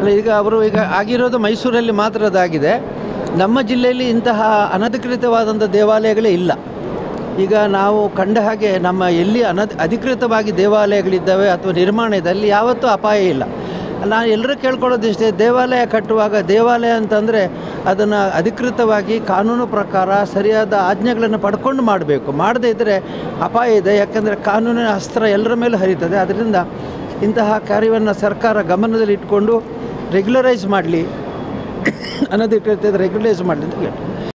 ಅಲ್ಲ ಈಗ ಅವರು ಈಗ ಆಗಿರೋದು ಮೈಸೂರಲ್ಲಿ ಮಾತ್ರ ಅದಾಗಿದೆ ನಮ್ಮ ಜಿಲ್ಲೆಯಲ್ಲಿ ಇಂತಹ ಅನಧಿಕೃತವಾದಂಥ ದೇವಾಲಯಗಳೇ ಇಲ್ಲ ಈಗ ನಾವು ಕಂಡ ಹಾಗೆ ನಮ್ಮ ಎಲ್ಲಿ ಅನಧ್ ಅಧಿಕೃತವಾಗಿ ದೇವಾಲಯಗಳಿದ್ದಾವೆ ಅಥವಾ ನಿರ್ಮಾಣ ಇದೆ ಅಲ್ಲಿ ಯಾವತ್ತೂ ಅಪಾಯ ಇಲ್ಲ ನಾನು ಎಲ್ಲರೂ ಕೇಳ್ಕೊಳ್ಳೋದಿಷ್ಟೇ ದೇವಾಲಯ ಕಟ್ಟುವಾಗ ದೇವಾಲಯ ಅಂತಂದರೆ ಅದನ್ನು ಅಧಿಕೃತವಾಗಿ ಕಾನೂನು ಪ್ರಕಾರ ಸರಿಯಾದ ಆಜ್ಞೆಗಳನ್ನು ಪಡ್ಕೊಂಡು ಮಾಡಬೇಕು ಮಾಡದೇ ಇದ್ದರೆ ಅಪಾಯ ಇದೆ ಯಾಕಂದರೆ ಕಾನೂನಿನ ಅಸ್ತ್ರ ಎಲ್ಲರ ಮೇಲೂ ಹರಿತದೆ ಅದರಿಂದ ಇಂತಹ ಕಾರ್ಯವನ್ನು ಸರ್ಕಾರ ಗಮನದಲ್ಲಿ ಇಟ್ಕೊಂಡು ರೆಗ್ಯುಲರೈಸ್ ಮಾಡಲಿ ಅನಧಿಕೃತ ರೆಗ್ಯುಲೈಸ್ ಮಾಡಲಿ ಅಂತ ಹೇಳಿ